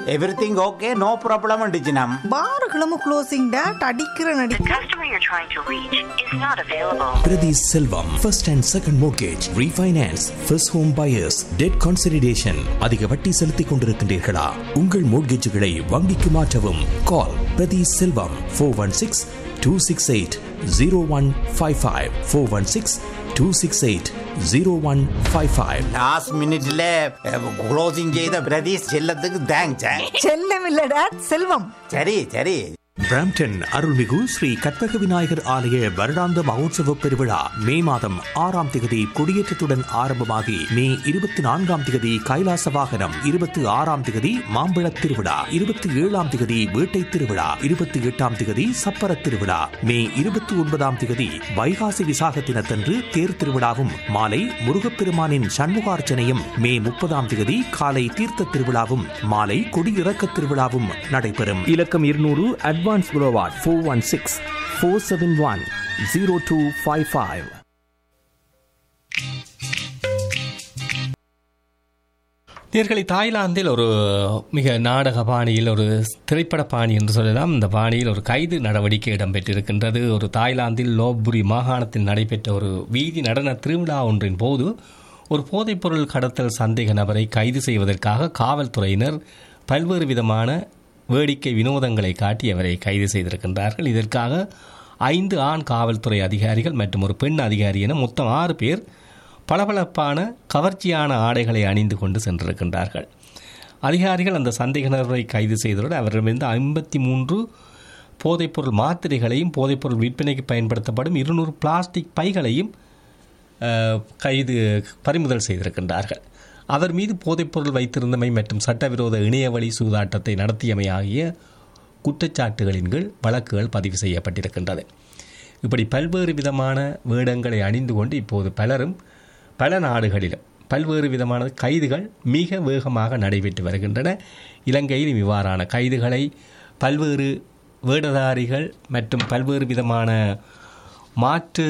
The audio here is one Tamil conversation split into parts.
எவ்ரிதிங் ஓகே நோ ப்ராப்ளம் டிஜினம் பாருகளும் க்ளோசிங் டேட் அடிக்கிற நடி The customer you're trying to reach is not available. Priti Selvam, first and second mortgage, refinance, first home buyers, debt consolidation. அதிக வட்டி செலுத்திக் கொண்டிருக்கின்றீர்களா உங்கள் மோட்கேஜுகளை வங்கிக்கு மாற்றவும் கால் பிரதி செல்வம் four one six two six eight zero one five five four one six two six eight zero one five five last மினிட்ல க்ளோசிங் செய்த பிரதீஷ் செல்லத்துக்கு தேங்க்ஸ் செல்லம் இல்ல டேட் செல்வம் சரி சரி பிராம்டன் அருள்மிகு ஸ்ரீ கற்பக விநாயகர் ஆலய வருடாந்த மகோத்சவ பெருவிழா மே மாதம் ஆறாம் திகதி கொடியேற்றத்துடன் ஆரம்பமாகி மே இருபத்தி நான்காம் திகதி கைலாச வாகனம் இருபத்தி ஆறாம் திகதி மாம்பழத் திருவிழா இருபத்தி ஏழாம் திகதி வேட்டை திருவிழா இருபத்தி எட்டாம் திகதி சப்பர திருவிழா மே இருபத்தி ஒன்பதாம் திகதி வைகாசி விசாக தினத்தன்று தேர் திருவிழாவும் மாலை முருகப்பெருமானின் சண்முகார்ச்சனையும் மே முப்பதாம் திகதி காலை தீர்த்த திருவிழாவும் மாலை கொடியிறக்க திருவிழாவும் நடைபெறும் இலக்கம் இருநூறு அட்வான்ஸ் புரோவாட் four one six four seven one zero two five five நேர்களை தாய்லாந்தில் ஒரு மிக நாடக பாணியில் ஒரு திரைப்பட பாணி என்று சொல்லலாம் இந்த பாணியில் ஒரு கைது நடவடிக்கை இடம்பெற்றிருக்கின்றது ஒரு தாய்லாந்தில் லோப்புரி மாகாணத்தில் நடைபெற்ற ஒரு வீதி நடன திருவிழா ஒன்றின் போது ஒரு போதைப்பொருள் கடத்தல் சந்தேக நபரை கைது செய்வதற்காக காவல்துறையினர் பல்வேறு விதமான வேடிக்கை வினோதங்களை காட்டி அவரை கைது செய்திருக்கின்றார்கள் இதற்காக ஐந்து ஆண் காவல்துறை அதிகாரிகள் மற்றும் ஒரு பெண் அதிகாரி என மொத்தம் ஆறு பேர் பளபளப்பான கவர்ச்சியான ஆடைகளை அணிந்து கொண்டு சென்றிருக்கின்றார்கள் அதிகாரிகள் அந்த சந்தேக நபரை கைது செய்ததோடு அவரிடமிருந்து ஐம்பத்தி மூன்று போதைப்பொருள் மாத்திரைகளையும் போதைப்பொருள் விற்பனைக்கு பயன்படுத்தப்படும் இருநூறு பிளாஸ்டிக் பைகளையும் அஹ், கைது பறிமுதல் செய்திருக்கின்றார்கள் அவர் மீது போதைப்பொருள் வைத்திருந்தமை மற்றும் சட்டவிரோத இணையவழி சூதாட்டத்தை நடத்தியமை ஆகிய குற்றச்சாட்டுகளின் கீழ் வழக்குகள் பதிவு செய்யப்பட்டிருக்கின்றது இப்படி பல்வேறு விதமான வேடங்களை அணிந்து கொண்டு இப்போது பலரும் பல நாடுகளிலும் பல்வேறு விதமான கைதுகள் மிக வேகமாக நடைபெற்று வருகின்றன இலங்கையில் இவ்வாறான கைதுகளை பல்வேறு வேடதாரிகள் மற்றும் பல்வேறு விதமான மாற்று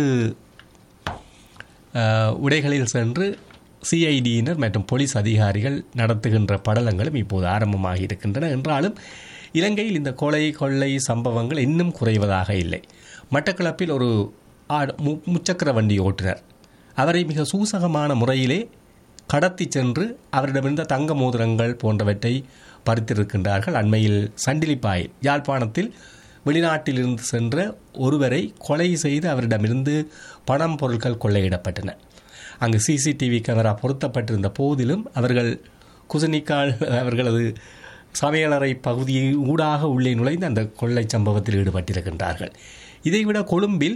அஹ், உடைகளில் சென்று சிஐடியினர் மற்றும் போலீஸ் அதிகாரிகள் நடத்துகின்ற படலங்களும் இப்போது ஆரம்பமாகி இருக்கின்றன என்றாலும் இலங்கையில் இந்த கொலை கொள்ளை சம்பவங்கள் இன்னும் குறைவதாக இல்லை மட்டக்களப்பில் ஒரு ஆடு- மு- முச்சக்கர வண்டி ஓட்டுநர் அவரை மிக சூசகமான முறையிலே கடத்தி சென்று அவரிடமிருந்த தங்க மோதிரங்கள் போன்றவற்றை பறித்திருக்கின்றார்கள் அண்மையில் சண்டிலிப்பாயில் யாழ்ப்பாணத்தில் வெளிநாட்டிலிருந்து சென்ற ஒருவரை கொலை செய்து அவரிடமிருந்து பணம் பொருட்கள் கொள்ளையிடப்பட்டன அங்கு சிசிடிவி கேமரா பொருத்தப்பட்டிருந்த போதிலும் அவர்கள் குசனிக்கால் அவர்களது சமையலறை பகுதியை ஊடாக உள்ளே நுழைந்து அந்த கொள்ளை சம்பவத்தில் ஈடுபட்டிருக்கின்றார்கள் இதைவிட கொழும்பில்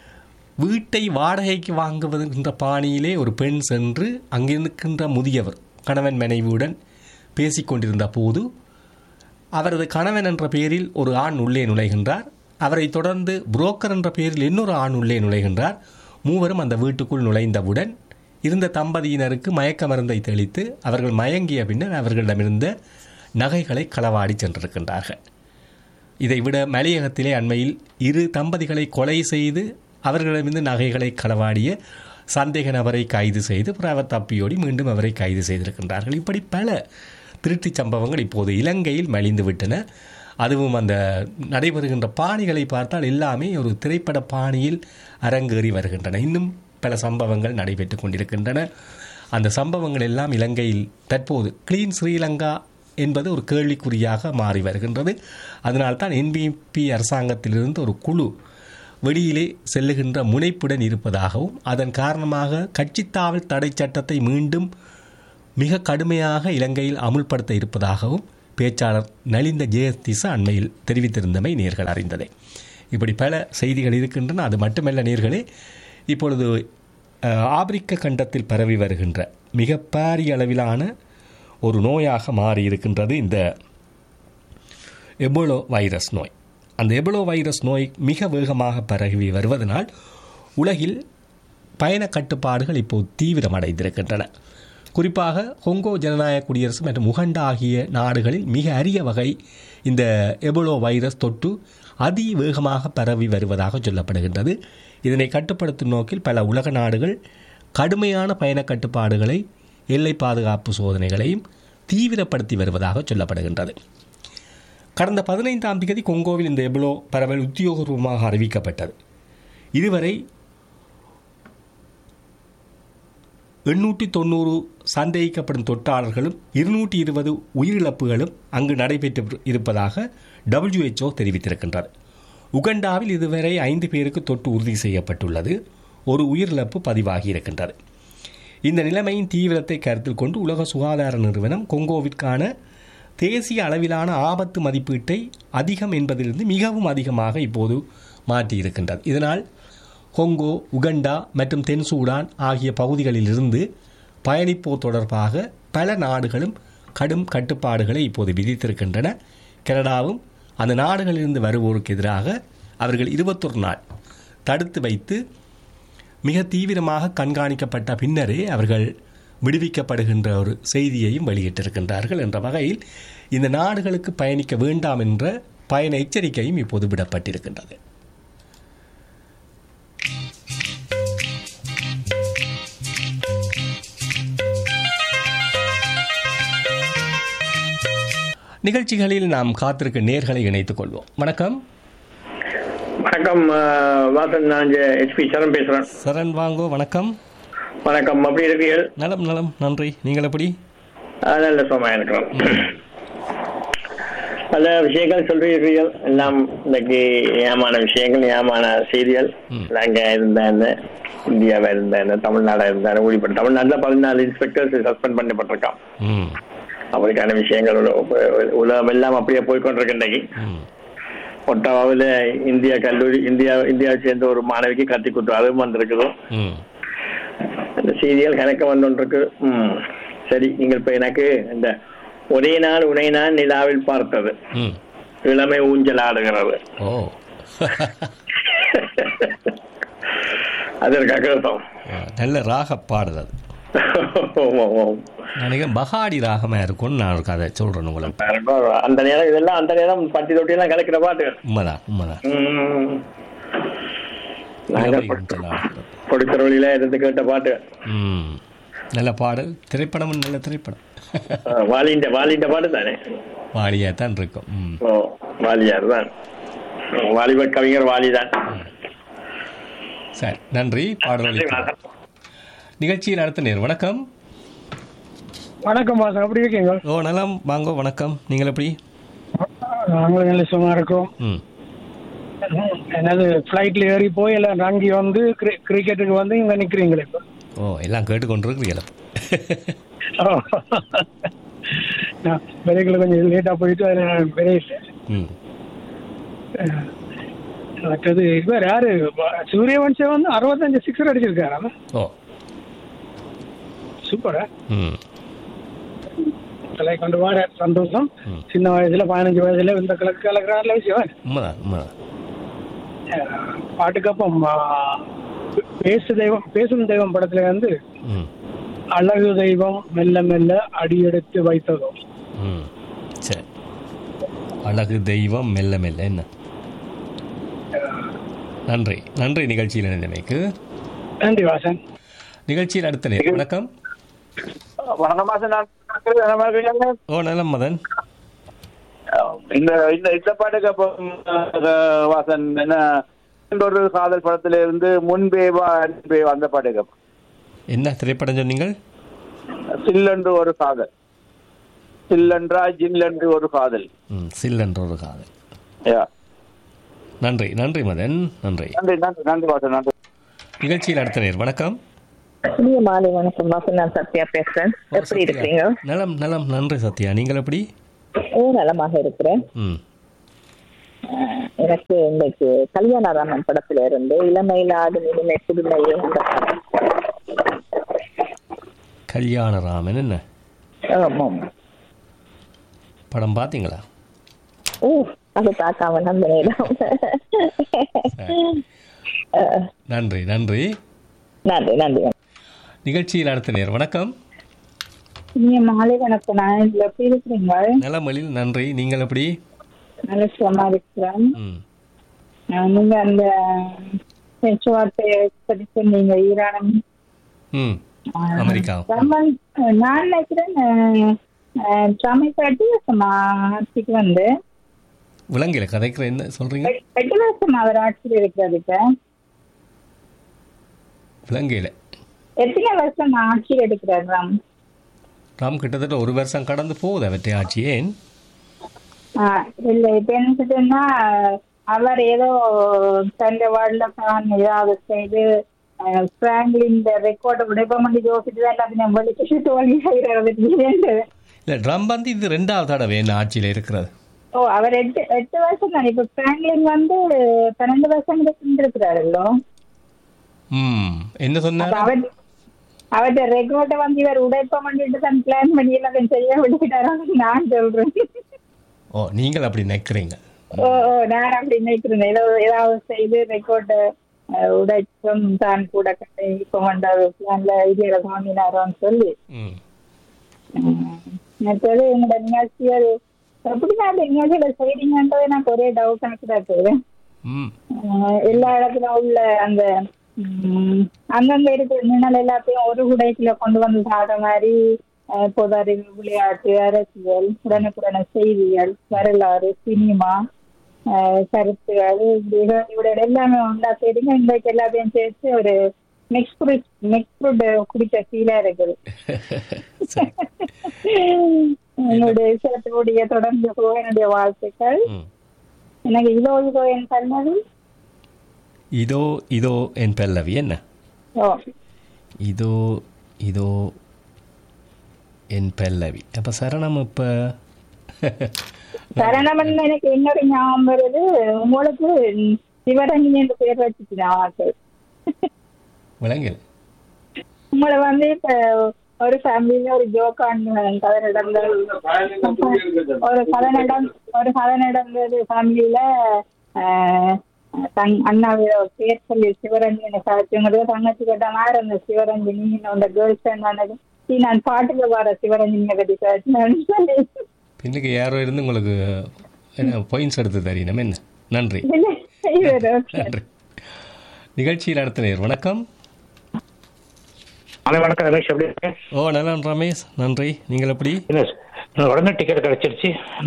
வீட்டை வாடகைக்கு வாங்குவதென்ற பாணியிலே ஒரு பெண் சென்று அங்கிருக்கின்ற முதியவர் கணவன் மனைவியுடன் பேசிக்கொண்டிருந்த போது அவரது கணவன் என்ற பெயரில் ஒரு ஆண் உள்ளே நுழைகின்றார் அவரை தொடர்ந்து புரோக்கர் என்ற பெயரில் இன்னொரு ஆண் உள்ளே நுழைகின்றார் மூவரும் அந்த வீட்டுக்குள் நுழைந்தவுடன் இருந்த தம்பதியினருக்கு மயக்க மருந்தை தெளித்து அவர்கள் மயங்கிய பின்னர் அவர்களிடமிருந்த நகைகளை களவாடி சென்றிருக்கின்றார்கள் இதைவிட மலையகத்திலே அண்மையில் இரு தம்பதிகளை கொலை செய்து அவர்களிடமிருந்து நகைகளை களவாடிய சந்தேக நபரை கைது செய்து பிறகு அவர் தப்பியோடி மீண்டும் அவரை கைது செய்திருக்கின்றார்கள் இப்படி பல திருட்டுச் சம்பவங்கள் இப்போது இலங்கையில் மலிந்து விட்டன அதுவும் அந்த நடைபெறுகின்ற பாணிகளை பார்த்தால் எல்லாமே ஒரு திரைப்பட பாணியில் அரங்கேறி வருகின்றன இன்னும் பல சம்பவங்கள் நடைபெற்று கொண்டிருக்கின்றன அந்த சம்பவங்கள் எல்லாம் இலங்கையில் தற்போது கிளீன் ஸ்ரீலங்கா என்பது ஒரு கேள்விக்குறியாக மாறி வருகின்றது அதனால்தான் என்பிபி அரசாங்கத்திலிருந்து ஒரு குழு வெளியிலே செல்லுகின்ற முனைப்புடன் இருப்பதாகவும் அதன் காரணமாக கட்சித்தாவல் தடை சட்டத்தை மீண்டும் மிக கடுமையாக இலங்கையில் அமுல்படுத்த இருப்பதாகவும் பேச்சாளர் நலிந்த ஜெயதிச அண்மையில் தெரிவித்திருந்தமை நேர்கள் அறிந்ததே இப்படி பல செய்திகள் இருக்கின்றன அது மட்டுமல்ல நேர்களே இப்பொழுது அஹ், ஆப்பிரிக்க கண்டத்தில் பரவி வருகின்ற மிக பாரிய அளவிலான ஒரு நோயாக மாறி இருக்கின்றது இந்த எபோலோ வைரஸ் நோய் அந்த எபோலோ வைரஸ் நோய் மிக வேகமாக பரவி வருவதனால் உலகில் பயண கட்டுப்பாடுகள் இப்போது தீவிரமடைந்திருக்கின்றன குறிப்பாக கொங்கோ ஜனநாயக குடியரசு மற்றும் உகண்டா ஆகிய நாடுகளில் மிக அரிய வகை இந்த எபோலோ வைரஸ் தொற்று அதிவேகமாக பரவி வருவதாக சொல்லப்படுகின்றது இதனை கட்டுப்படுத்தும் நோக்கில் பல உலக நாடுகள் கடுமையான பயண கட்டுப்பாடுகளை எல்லை பாதுகாப்பு சோதனைகளையும் தீவிரப்படுத்தி வருவதாக சொல்லப்படுகின்றது கடந்த பதினைந்தாம் தேதி கொங்கோவில் இந்த எபுலோ பரவல் உத்தியோகபூர்வமாக அறிவிக்கப்பட்டது இதுவரை எண்ணூற்றி தொண்ணூறு சந்தேகிக்கப்படும் தொற்றாளர்களும் இருநூற்றி இருபது உயிரிழப்புகளும் அங்கு நடைபெற்று இருப்பதாக WHO தெரிவித்திருக்கின்றது உகண்டாவில் இதுவரை ஐந்து பேருக்கு தொற்று உறுதி செய்யப்பட்டுள்ளது ஒரு உயிரிழப்பு பதிவாகி இருக்கின்றது இந்த நிலைமையின் தீவிரத்தை கருத்தில் கொண்டு உலக சுகாதார நிறுவனம் கொங்கோவிற்கான தேசிய அளவிலான ஆபத்து மதிப்பீட்டை அதிகம் என்பதிலிருந்து மிகவும் அதிகமாக இப்போது மாற்றியிருக்கின்றது இதனால் கொங்கோ உகண்டா மற்றும் தென் சூடான் ஆகிய பகுதிகளிலிருந்து பயணிப்போர் தொடர்பாக பல நாடுகளும் கடும் கட்டுப்பாடுகளை இப்போது விதித்திருக்கின்றன கனடாவும் அந்த நாடுகளிலிருந்து வருவோருக்கு எதிராக அவர்கள் இருபத்தொரு நாள் தடுத்து வைத்து மிக தீவிரமாக கண்காணிக்கப்பட்ட பின்னரே அவர்கள் விடுவிக்கப்படுகின்ற ஒரு செய்தியையும் வெளியிட்டிருக்கின்றார்கள் என்ற வகையில் இந்த நாடுகளுக்கு பயணிக்க வேண்டாம் என்ற பயண எச்சரிக்கையும் இப்போது விடப்பட்டிருக்கின்றது நிகழ்ச்சிகளில் நாம் காத்திருக்க நேர்களை இணைத்துக் கொள்வோம் வணக்கம் வணக்கம் அஹ், வாசன் நான் ஹெச்பி சரண் பேசுறேன் சரண் வாங்கோ வணக்கம் வணக்கம் அப்படி இருக்கீர்கள் நலம் நலம் நன்றி நீங்கள் எப்படி அஹ், நல்ல சுகமா இருக்கிறோம் பல விஷயங்கள் சொல்றீர்கள் எல்லாம் இன்னைக்கு ஏமான விஷயங்கள் ஏமான செய்திகள் நாங்க இருந்த என்ன இந்தியாவா இருந்த என்ன தமிழ்நாடா இருந்த என்ன ஊழிப்பட்ட தமிழ்நாட்டுல பதினாலு இன்ஸ்பெக்டர்ஸ் சஸ்பெண்ட் பண்ணப்பட்டிருக்கான் ம் அப்படிக்கான விஷயங்கள் உல- உல- உலகம் எல்லாம் அப்படியே போய்கொண்டிருக்கு இன்னைக்கு ம் ஒட்டாவாவில் இந்தியா கல்லூரி இந்தியா இந்தியாவை சேர்ந்த ஒரு மாணவிக்கு கத்தி குத்து அதுவும் வந்திருக்குது ம் அந்த செய்திகள் கணக்க வந்துருக்கு ம் சரி நீங்கள் இப்ப எனக்கு இந்த ஒரே நாள் உனை நான் நிலாவில் பார்த்தது ம் இளமை ஊஞ்சல் ஆடுகிறது ஓ அதற்காக அர்த்தம். நல்ல ராக பாடல் அது ஓம், ஓம், ஓம். நினைக்கிறேன் பகாடி ராகமாக இருக்கும்னு நான் ஒரு கதை சொல்கிறேன் உங்களுக்கு பாருங்க, அந்த நேரம் இதெல்லாம் அந்த நேரம் பட்டி தொட்டி எல்லாம் கலக்கிற பாட்டு உண்மைதான் உண்மைதான் ம். நாங்க இளமை ஊஞ்சல் ஆடுகிறது. கொடுக்கிற வழியில இருந்து கேட்ட பாட்டு ம் நல்ல பாடல் திரைப்படமும் நல்ல திரைப்படம் அஹ், வாலிண்ட வாலிண்ட பாட்டு தானே வாலியாக தான் இருக்கும் ம் ஓ வாலியார் தான் வாலிப கவிஞர் வாலிதான் சரி நன்றி பாடல் நிகழ்ச்சியில் அடுத்த நேர் வணக்கம் வணக்கம் வாசன் எப்படி இருக்கீங்க ஓ நலம் வாங்கோ வணக்கம் நீங்கள் எப்படி நாங்களும் நல்ல சும்மா இருக்கோம் ம் என்னது ஃப்ளைட்ல ஏறி போய் எல்லாம் ரங்கி வந்து கிரி- கிரிக்கெட்டுக்கு வந்து இங்க நிக்கிறீங்களே இப்போ ஓ எல்லாம் கேட்டுக்கொண்டிருக்கிறீங்களா நான் பிரேக்கில் கொஞ்சம் லேட்டாக போயிட்டு அதில் பிரேக் ம் மற்றது இவர் யாரு வ- சூரியவன்ஷம் வந்து அறுபத்தஞ்சு சிக்ஸர் அடிச்சிருக்காரு ஓ சூப்பரா ம் தலை கொண்டு வர சந்தோஷம் சின்ன வயசுல பதினஞ்சு வயசுல இந்த கிழக்கு கலக்கிறாருல விஷயம் உண்மைதான் உண்மைதான் அஹ், பாட்டுக்கப்புறம் ஆ, பேசு தெய்வம் பேசும் தெய்வம் படத்துல வந்து ம் அழகு தெய்வம் மெல்ல மெல்ல அடியெடுத்து வைத்ததோ ம் சரி அழகு தெய்வம் மெல்ல மெல்ல என்ன நன்றி நன்றி நிகழ்ச்சியில் இணைந்தமைக்கு நன்றி வாசன் நிகழ்ச்சியில் அடுத்த நேர் வணக்கம் வணக்கம் மாசம் நான் நல்லா இருக்கீங்களா? ஓ நலம் மதன் இந்த இந்த இந்த பாட்டுக்கு அப்போ அஹ், வாசன் என்ன இந்த ஒரு காதல் படத்துல இருந்து முன்பே வா அன்பே வா, அந்த பாட்டுக்கு அப்போ. என்ன திரைப்படம் சொன்னீங்கள் சில்லென்று ஒரு காதல் சில்லென்றா ஜில்லென்று ஒரு காதல் ம் சில் என்ற ஒரு காதல் யா. நன்றி நன்றி மதன் நன்றி நன்றி நன்றி நன்றி வாசன் நன்றி நிகழ்ச்சியில் அடுத்த நேர் வணக்கம் இனிய மாலை வணக்கம் வாசன் நான் சத்யா பேசுறேன் எப்படி இருக்கீங்க நலம் நலம் நன்றி சத்யா நீங்கள் எப்படி ஓ நலமாக இருக்கிறேன் ம் அஹ், எனக்கு இன்னைக்கு கல்யாணராமன் படத்துல இருந்து இளமையிலாடு இனிமை புதுமையே இந்த படம். கல்யாணராமன் என்ன ஆமாம் படம் பார்த்தீங்களா ஓ அது பார்க்காம நம்ம நேரம் அஹ், நன்றி நன்றி நன்றி நன்றி நிகழ்ச்சியில் அடுத்த நேர் வணக்கம் இனிய மாலை வணக்கம் நான் இதுல எப்படி இருக்கிறீங்க நலமலில் நன்றி நீங்கள் எப்படி நல்ல சுகமா இருக்கிறேன் ம் அஹ் நீங்க அந்த பேச்சுவார்த்தையை பற்றி சொன்னீங்க ஈரானும் ம் அமெரிக்கா நம்ம நான் நினைக்கிறேன் அஹ், ட்ரம்ப் எட்டு வருஷமா ஆட்சிக்கு வந்து விலங்கில கதைக்கிற என்ன சொல்றீங்க எ- எட்டு வருஷமா அவர் ஆட்சியில் இருக்கிறது இப்ப விலங்கையில் எத்தனை வருஷம் ஆட்சியில் இருக்கிறார் ராம் ராம் கிட்டத்தட்ட ஒரு வருஷம் கடந்து போகுது அவற்றை ஆட்சி ஏன் ஆஹ் இல்ல இப்ப என்ன சொல்றேன்னா அவர் ஏதோ தந்த வார்டுல தான் ஏதாவது செய்து பிராங்க்லின் ரெக்கார்டை உடைப்ப பண்ணி யோசிச்சு தான் எல்லாத்தையும் வெளிச்சு தோல்வி செய்யறது இல்லை ட்ரம் வந்து இது ரெண்டாவது தடவை என்ன ஆட்சியில் இருக்கிறது ஓ அவர் எட்டு எட்டு வருஷம் தான் இப்ப பிராங்க்லின் வந்து பன்னெண்டு வருஷம் இருக்கிறாருல்லோ ம் என்ன சொன்னார் அவர் அவர்கிட்ட ரெக்கார்டை வந்து இவர் உடைப்ப பண்ணிட்டு தான் பிளான் பண்ணி எல்லாத்தையும் செய்ய விட்டுட்டாரான்னு நான் சொல்றேன் ஓ நீங்கள் அப்படி நினைக்கிறீங்க ஓ ஓ நான் அப்படி நினைக்கிறேன் ஏதோ ஏதாவது செய்து ரெக்கார்டு உடைச்சும் தான் கூட கட்டை இப்போ வந்தாரு பிளான்ல ஐடியால வாங்கினாரான்னு சொல்லி ம் மற்றது எங்களோட நிகழ்ச்சிகள் எப்படி நான் அந்த நிகழ்ச்சியில செய்றீங்கன்றது எனக்கு ஒரே டவுட் எனக்கு இருக்குது ம் அஹ் எல்லா இடத்துல உள்ள அந்த ம், அங்கங்க இருக்கிற நிழல் எல்லாத்தையும் ஒரு குடைக்குள்ள கொண்டு வந்து சாடுற மாதிரி அஹ், பொது அறிவு விளையாட்டு அரசியல் உடனுக்குடன செய்திகள் வரலாறு சினிமா அஹ், கருத்துகள் இப்படி இவரோட எல்லாமே உண்டா செய்றீங்க இன்றைக்கு எல்லாத்தையும் சேர்த்து ஒரு மிக்ஸ் ஃப்ரூட் மிக்ஸ் ஃப்ரூட் குடிச்ச ஃபீலா இருக்குது என்னுடைய விஷயத்தோடைய தொடர்ந்து போக என்னுடைய வாழ்த்துக்கள் ம். எனக்கு இதோ இதோ என் கண்ணது இதோ இதோ என் பல்லவி என்ன ஓ இதோ இதோ என் பல்லவி அப்போ சரணம் இப்போ சரணமன் எனக்கு இன்னொரு ஞாபகம் வருது உங்களுக்கு சிவரஞ்சனி என்று பேர் வச்சுச்சு ஆக்கள் விலங்கில் உங்களை வந்து இப்ப ஒரு ஃபேமிலியில ஒரு ஜோக்கான் கதை நடந்தது ஒரு கதை நடம் ஒரு கதை நடந்தது ஃபேமிலியில தங் அண்ணாவிட பேர் சொல்லி சிவரஞ்சனி சாட்சிங்கிறது தங்கச்சி கேட்ட மாதிரி அந்த சிவரஞ்சனி அந்த கேர்ள் ஃப்ரெண்ட் ஆனது "சீ, நான் பாட்டுல வர சிவரஞ்சனியை பத்தி சாட்சி சொல்லி பின்னுக்கு யாரோ இருந்து உங்களுக்கு என்ன பாயிண்ட்ஸ் எடுத்து தரீனம் என்ன நன்றி இவர் okay. நன்றி நிகழ்ச்சியில் அடுத்த நேர் வணக்கம் அலை வணக்கம் ரமேஷ் எப்படி இருக்கேன் ஓ நல்லா ரமேஷ் நன்றி நீங்கள் எப்படி என்ன சார், உடனே டிக்கெட் கிடைச்சிருச்சு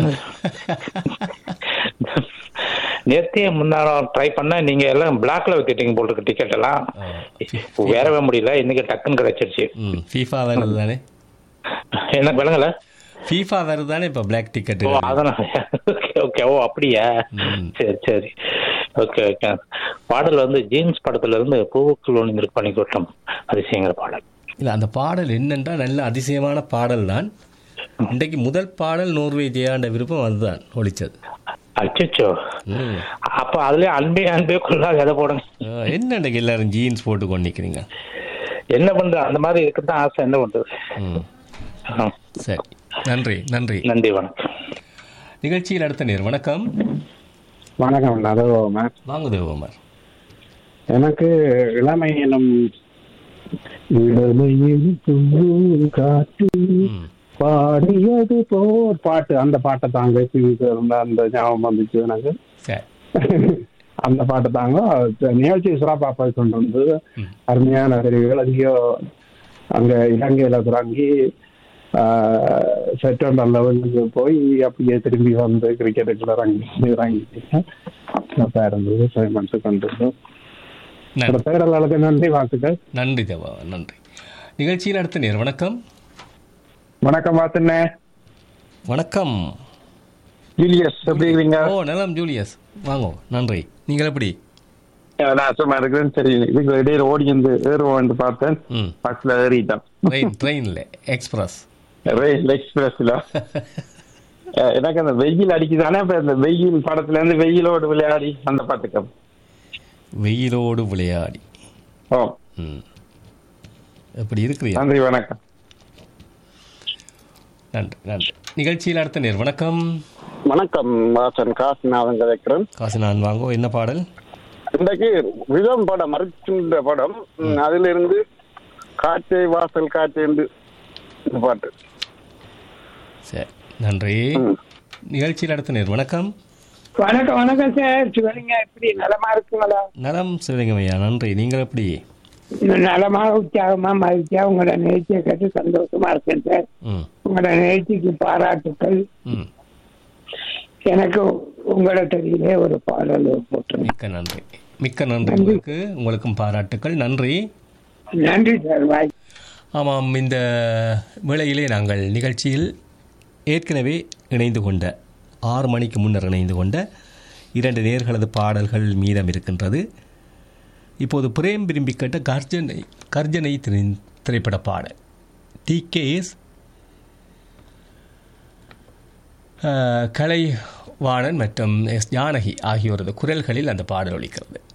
நேத்தே முன்னாள் ட்ரை பண்ண நீங்க எல்லாம் பிளாக்ல வித்துட்டீங்க போல் இருக்கு டிக்கெட் எல்லாம் வேறவே முடியல இன்னைக்கு டக்குன்னு கிடைச்சிருச்சு ம் ஃபீஃபா வருது தானே எனக்கு விளங்கல ஃபீஃபா வருது தானே இப்போ பிளாக் டிக்கெட் ஓ அதனால ஓகே ஓகே ஓ அப்படியா சரி சரி ஓகே ஓகே பாடல் வந்து ஜீன்ஸ் படத்துல இருந்து பூவுக்குள் ஒன்று பண்ணிக்கொட்டும் அதிசயங்கிற பாடல் இல்லை அந்த பாடல் என்னென்றால் நல்ல அதிசயமான பாடல் தான் இன்றைக்கு முதல் பாடல் நோர்வே ஜெயாண்ட விருப்பம் அதுதான் ஒழிச்சது அச்சோ அப்ப அதுலயே அன்பே அன்பே கொள்ளாது எதை போடுங்க அஹ், என்ன இன்றைக்கு எல்லாரும் ஜீன்ஸ் போட்டு கொண்டு நிற்கிறீங்க என்ன பண்ற அந்த மாதிரி இருக்குதான் ஆசை என்ன பண்றது ம் ஆ. சரி நன்றி நன்றி நன்றி வணக்கம் நிகழ்ச்சியில் அடுத்த நேர் வணக்கம் வணக்கம் நரவோமர் வாங்க தேவகுமார் எனக்கு இளமை எனும் இளமையின் தூங்கும் காற்று பாடியது போர் பாட்டு அந்த பாட்டை தாங்க இருந்த அந்த ஞாபகம் வந்துச்சு எனக்கு சரி அந்த பாட்டை தாங்க நிகழ்ச்சி சிறப்பா போய் கொண்டு வந்து அருமையான தெரிவுகள் அங்கேயோ அங்க இலங்கையில தொடங்கி செப்டம்பர் லெவலுக்கு போய் அப்படியே திரும்பி வந்து கிரிக்கெட்டுக்குள்ள இறங்கி இறங்கி சிறப்பா இருந்தது பேமெண்ட் கொண்டு நன்றி. பேரர்களுக்கு நன்றி வாழ்த்துக்கள் நன்றி தேவா நன்றி நிகழ்ச்சியில் அடுத்த நேர் வணக்கம் வணக்கம் பார்த்துண்ணே வணக்கம் ஜூலியஸ் எப்படி இருக்கீங்க ஓ நலம் ஜூலியஸ் வாங்கோ நன்றி நீங்கள் எப்படி நான் சும்மா இருக்கிறேன் சரி இதுக்கு இடையில ஓடி வந்து ஏறுவோம் பார்த்தேன் ம் பஸ்ல ஏறிட்டேன் ட்ரெயின் ட்ரெயினில் எக்ஸ்பிரஸ் ரயில் எக்ஸ்பிரஸ்ல அஹ் எனக்கு அந்த வெயில் அடிக்குதானே இப்ப இந்த வெயில் படத்துல இருந்து வெயிலோடு விளையாடி அந்த பாட்டுக்கு வெயிலோடு விளையாடி ஓ ம் எப்படி இருக்கிறீங்க நன்றி வணக்கம் நன்றி நன்றி நிகழ்ச்சியில் அடுத்த நேர் வணக்கம் வணக்கம் வாசன் காசிநாதன் கதைக்கிறேன் காசு நான் வாங்கோ என்ன பாடல் இன்றைக்கு விதம் படம் மறுக்கின்ற படம் ம், அதிலிருந்து காற்றே வாசல் காற்று என்று இந்த பாட்டு சரி நன்றி நிகழ்ச்சியில் அடுத்த நேர் வணக்கம் வணக்கம் வணக்கம் சார் சிவலிங்க எப்படி நலமா இருக்குங்களா நலம் சிவலிங்கம் ஐயா நன்றி நீங்கள் எப்படி நலமா உற்சாகமா மகிழ்ச்சியா உங்களோட நிகழ்ச்சியை கேட்டு சந்தோஷமா இருக்கேன் சார் ம் உங்களோட நிகழ்ச்சிக்கு பாராட்டுக்கள் ம் எனக்கு உங்களோட தெரியலே ஒரு பாடல் போட்டு மிக்க நன்றி மிக்க நன்றி உங்களுக்கு உங்களுக்கும் பாராட்டுக்கள் நன்றி நன்றி சார் வாய் ஆமாம் இந்த வேளையிலே நாங்கள் நிகழ்ச்சியில் ஏற்கனவே இணைந்து கொண்ட ஆறு மணிக்கு முன்னர் இணைந்து கொண்ட இரண்டு நேர்களது பாடல்கள் மீதம் இருக்கின்றது இப்போது பிரேம் விரும்பி கேட்ட கர்ஜனை கர்ஜனை திரை- திரைப்பட பாடல் டி கே எஸ் கலைவாணன் மற்றும் எஸ் ஜானகி ஆகியோரது குரல்களில் அந்த பாடல் ஒலிக்கிறது